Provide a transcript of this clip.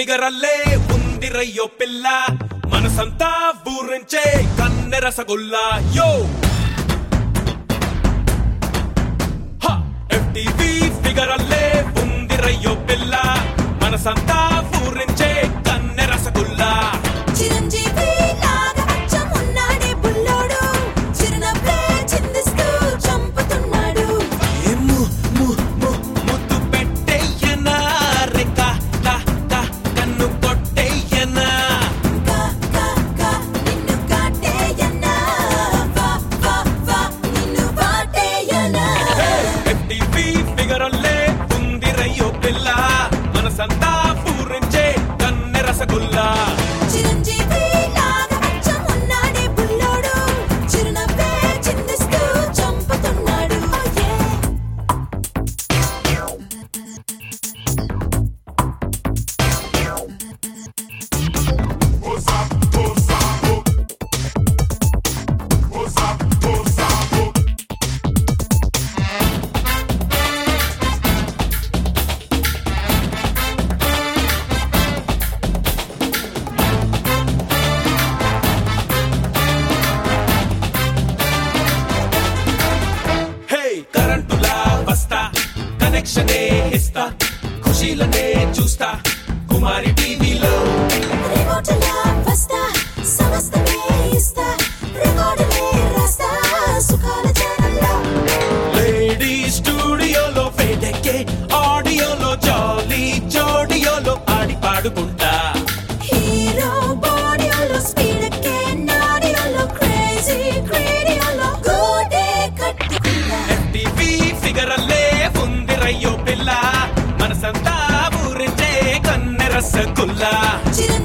Figure అల్లే ఉంది రయ్యో పిల్ల మనసంతా ఊరించే కన్నె రసగుల్లా యో ఎఫ్టీవీ ఫిగర్ అల్లే ఉంది రయ్యో పిల్ల మనసంతా ఊరించే కన్నె రసగుల్లా చిరంజీవి లాగా అచ్చం ఉన్నాడే బుల్లోడు చిరునవ్వే చిందిస్తూ చంపుతున్నాడు ఏము ము ము ముద్దు పెట్టేయనా రేఖ కా కా కన్ను కొట్టేయనా కా కా కా నిన్ను కాటేయనా వా వా వా నిన్ను వాటేయనా ఎఫ్టీవీ ఫిగర్ అల్లే ఉంది రయ్యో పిల్ల మనసంతా పూరించే కన్నె రసగుల్లా చిరంజీవి లాగా అచ్చం ఉన్నాడే బుల్లోడు చిరునవ్వే చిందిస్తూ చంపుతున్నాడు Oh yeah. హే కరెంటులా వస్తా కనెక్షనే ఇస్తా ఖుషీలనే చూస్తా కుమారి టీవీలో రిమోట్లా వస్తా సమస్తమే ఇస్తా రికార్డులే రాస్తా సుఖాల ఛానల్లో లేడీ స్టూడియోలో ఫేటెక్కే ఆడియోలో జాలీ జోడియోలో ఆడి పాడుకుంటా హీరో బాడీలో స్పీడ్ ఎక్కే నాడియోలో క్రేజీ క్రేడియోలో గోడే కట్టుకుంటా ఎఫ్టీవీ ఫిగర్ అల్లే ఉంది రయ్యో పిల్ల మనసంతా ఊరించే కన్నె రసగుల్లా చిరు